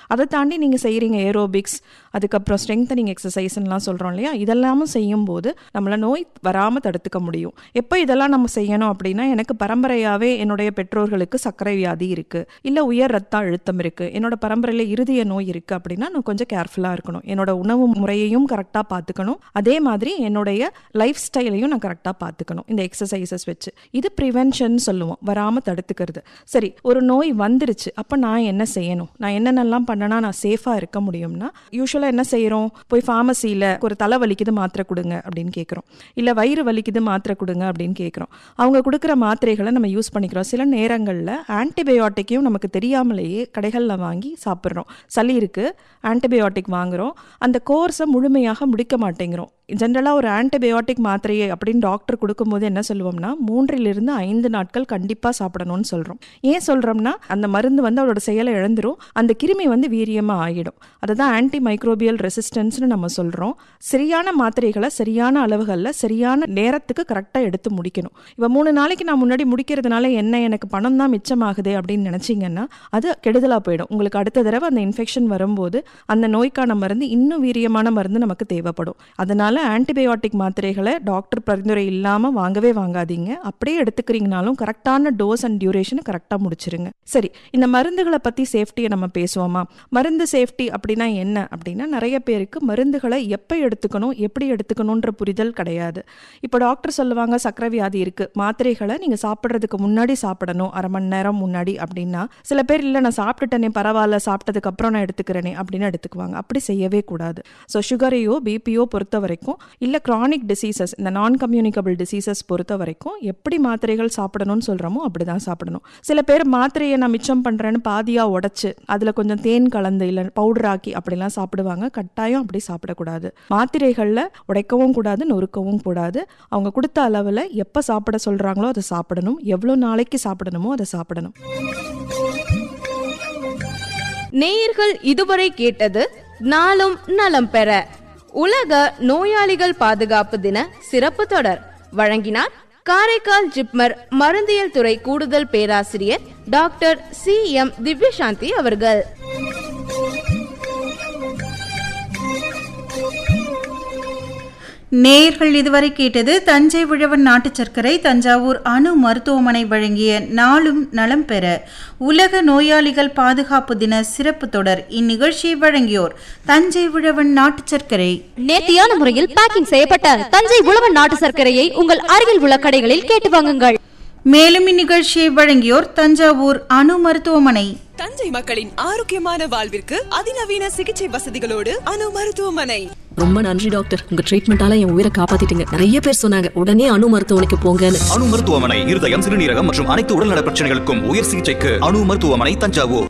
அதை தாண்டி நீங்கள் செய்கிறீங்க ஏரோபிக்ஸ் அதுக்கப்புறம் ஸ்ட்ரெங்தனிங் எக்ஸசைஸ்லாம் சொல்கிறோம் இல்லையா இதெல்லாமும் செய்யும்போது நம்மளை நோய் வராமல் தடுத்துக்க முடியும் எப்போ இதெல்லாம் நம்ம செய்யணும் அப்படின்னா எனக்கு பரம்பரையாகவே என்னுடைய பெற்றோர்களுக்கு சர்க்கரை வியாதி இருக்குது இல்லை உயர் ரத்த அழுத்தம் இருக்குது என்னோட பரம்பரையில் இருதய நோய் இருக்குது அப்படின்னா நான் கொஞ்சம் கேர்ஃபுல்லாக இருக்கணும் என்னோட உணவு முறையையும் கரெக்டாக பார்த்துக்கணும் அதே மாதிரி என்னுடைய லைஃப் ஸ்டைலையும் நான் கரெக்டாக பார்த்துக்கணும் இந்த எக்ஸசைசஸ் வச்சு இது ப்ரிவென்ஷன் சொல்லுவோம் வராமல் தடுத்துக்கிறது சரி ஒரு நோய் வந்துருச்சு அப்போ நான் என்ன செய்யணும் நான் என்னென்னலாம் பண்ணனா நான் சேஃபாக இருக்க முடியும்னா யூஸ்வலாக என்ன செய்கிறோம் போய் ஃபார்மசியில் ஒரு தலை வலிக்குது மாத்திரை கொடுங்க அப்படின்னு கேட்குறோம் இல்லை வயிறு வலிக்குது மாத்திரை கொடுங்க அப்படின்னு கேட்குறோம் அவங்க கொடுக்குற மாத்திரைகளை நம்ம யூஸ் பண்ணிக்கிறோம் சில நேரங்களில் ஆன்டிபயோட்டிக்கையும் நமக்கு தெரியாமலேயே கடைகளில் வாங்கி சாப்பிட்றோம் சளி இருக்குது ஆன்டிபயோட்டிக் வாங்குகிறோம் அந்த கோர்ஸை முழுமையாக முடிக்க மாட்டேங்கிறோம் ஜென்ரலாக ஒரு ஆன்டிபயோட்டிக் மாத்திரையை அப்படின்னு டாக்டர் கொடுக்கும்போது என்ன சொல்லுவோம்னா மூன்றிலிருந்து ஐந்து நாட்கள் கண்டிப்பாக சாப்பிடணும்னு சொல்கிறோம் ஏன் சொல்கிறோம்னா அந்த மருந்து வந்து அவரோட செயலை இழந்துரும் அந்த கிருமி வந்து வீரியமாக ஆகிடும் அதை தான் ஆன்டி மைக்ரோபியல் ரெசிஸ்டன்ஸ்னு நம்ம சொல்கிறோம் சரியான மாத்திரைகளை சரியான அளவுகளில் சரியான நேரத்துக்கு கரெக்டாக எடுத்து முடிக்கணும் இப்போ மூணு நாளைக்கு நான் முன்னாடி முடிக்கிறதுனால என்ன எனக்கு பணம் தான் மிச்சமாகுதே அப்படின்னு நினச்சிங்கன்னா அது கெடுதலாக போயிடும் உங்களுக்கு அடுத்த தடவை அந்த இன்ஃபெக்ஷன் வரும்போது அந்த நோய்க்கான மருந்து இன்னும் வீரியமான மருந்து நமக்கு தேவைப்படும் அதனால ஆன்டிபயோட்டிக் மாத்திரைகளை டாக்டர் பரிந்துரை இல்லாமல் வாங்கவே வாங்காதீங்க அப்படியே எடுத்துக்கிறீங்கனாலும் கரெக்டான டோஸ் அண்ட் டியூரேஷனை கரெக்டாக முடிச்சிருங்க சரி இந்த மருந்துகளை பற்றி சேஃப்டியை நம்ம பேசுவோமா மருந்து சேஃப்டி அப்படின்னா என்ன அப்படின்னா நிறைய பேருக்கு மருந்துகளை எப்போ எடுத்துக்கணும் எப்படி எடுத்துக்கணுன்ற புரிதல் கிடையாது இப்போ டாக்டர் சொல்லுவாங்க சக்கரை வியாதி இருக்குது மாத்திரைகளை நீங்கள் சாப்பிட்றதுக்கு முன்னாடி சாப்பிடணும் அரை மணி நேரம் முன்னாடி அப்படின்னா சில பேர் இல்லை நான் சாப்பிட்டுட்டேனே பரவாயில்ல சாப்பிட்டதுக்கு அப்புறம் நான் எடுத்துக்கிறேனே அப்படின்னு எடுத்துக்குவாங்க அப்படி செய்யவே கூடாது ஸோ சுகரையோ பிபியோ பொறுத்த வரைக்கும் இல்லை க்ரானிக் டிசீசஸ் இந்த நான் கம்யூனிகபிள் டிசீசஸ் பொறுத்த வரைக்கும் எப்படி மாத்திரைகள் சாப்பிடணும்னு சொல்கிறோமோ அப்படி தான் சாப்பிடணும் சில பேர் மாத்திரையை நான் மிச்சம் பண்ணுறேன்னு பாதியாக உடச்சி அதில் கொஞ்சம் தேன் கலந்து இல்லை பவுடர் ஆக்கி அப்படிலாம் சாப்பிடுவாங்க கட்டாயம் அப்படி சாப்பிடக்கூடாது மாத்திரைகளில் உடைக்கவும் கூடாது நொறுக்கவும் கூடாது அவங்க கொடுத்த அளவில் எப்போ சாப்பிட சொல்கிறாங்களோ அதை சாப்பிடணும் எவ்வளோ நாளைக்கு சாப்பிடணுமோ அதை சாப்பிடணும் நேயர்கள் இதுவரை கேட்டது நாளும் நலம் பெற உலக நோயாளிகள் பாதுகாப்பு தின சிறப்பு தொடர் வழங்கினார் காரைக்கால் ஜிப்மர் மருந்தியல் துறை கூடுதல் பேராசிரியர் டாக்டர் சி எம் திவ்யசாந்தி அவர்கள் நேயர்கள் இதுவரை கேட்டது தஞ்சை உழவன் நாட்டு சர்க்கரை தஞ்சாவூர் அணு மருத்துவமனை வழங்கிய நாளும் நலம் பெற உலக நோயாளிகள் பாதுகாப்பு தின சிறப்பு தொடர் இந்நிகழ்ச்சியை வழங்கியோர் தஞ்சை உழவன் நாட்டு சர்க்கரை நேர்த்தியான முறையில் பேக்கிங் செய்யப்பட்ட தஞ்சை உழவன் நாட்டு சர்க்கரையை உங்கள் அருகில் உள்ள கடைகளில் கேட்டு வாங்குங்கள் மேலும் இந்நிகழ்ச்சியை வழங்கியோர் தஞ்சாவூர் அணு மருத்துவமனை தஞ்சை மக்களின் ஆரோக்கியமான வாழ்விற்கு அதிநவீன சிகிச்சை வசதிகளோடு அணு மருத்துவமனை ரொம்ப நன்றி டாக்டர் உங்க ட்ரீட்மெண்டால என் உயிரை காப்பாத்திட்டீங்க நிறைய பேர் சொன்னாங்க உடனே அணு மருத்துவமனைக்கு போங்கன்னு அணு மருத்துவமனை இருதயம் சிறுநீரகம் மற்றும் அனைத்து உடல்நல பிரச்சனைகளுக்கும் உயர் சிகிச்சைக்கு அணு மருத்துவமனை தஞ்சாவூர்